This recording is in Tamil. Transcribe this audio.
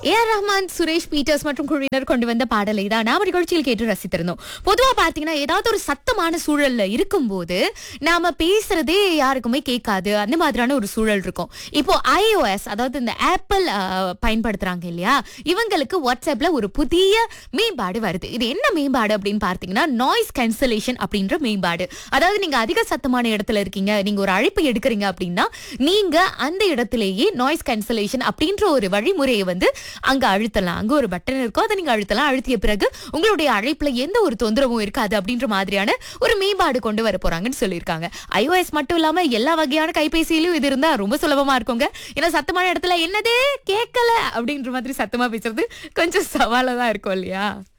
ஏ ஆர் ரஹ்மான் சுரேஷ் பீட்டர்ஸ் மற்றும் குழுவினர் கொண்டு வந்த பாடலை தான் நாம நிகழ்ச்சியில் கேட்டு ரசித்திருந்தோம் பொதுவா பாத்தீங்கன்னா ஏதாவது ஒரு சத்தமான சூழல்ல இருக்கும்போது நாம பேசுறதே யாருக்குமே கேட்காது அந்த மாதிரியான ஒரு சூழல் இருக்கும் இப்போ iOS அதாவது இந்த ஆப்பிள் பயன்படுத்துறாங்க இல்லையா இவங்களுக்கு வாட்ஸ்அப்ல ஒரு புதிய மேம்பாடு வருது இது என்ன மேம்பாடு அப்படின்னு பார்த்தீங்கன்னா நாய்ஸ் கேன்சலேஷன் அப்படின்ற மேம்பாடு அதாவது நீங்க அதிக சத்தமான இடத்துல இருக்கீங்க நீங்க ஒரு அழைப்பு எடுக்கிறீங்க அப்படின்னா நீங்க அந்த இடத்திலேயே நாய்ஸ் கேன்சலேஷன் அப்படின்ற ஒரு வழிமுறையை வந்து அங்க அழுத்தலாம் அங்க ஒரு பட்டன் இருக்கும் அதை நீங்க அழுத்தலாம் அழுத்திய பிறகு உங்களுடைய அழைப்புல எந்த ஒரு தொந்தரவும் இருக்காது அப்படின்ற மாதிரியான ஒரு மேம்பாடு கொண்டு வர போறாங்கன்னு சொல்லியிருக்காங்க iOS மட்டும் இல்லாம எல்லா வகையான கைபேசியிலும் இது இருந்தா ரொம்ப சுலபமா இருக்குங்க ஏன்னா சத்தமான இடத்துல என்னது கேட்கல அப்படின்ற மாதிரி சத்தமா பேசுறது கொஞ்சம் சவாலா தான் இருக்கும் இல்லையா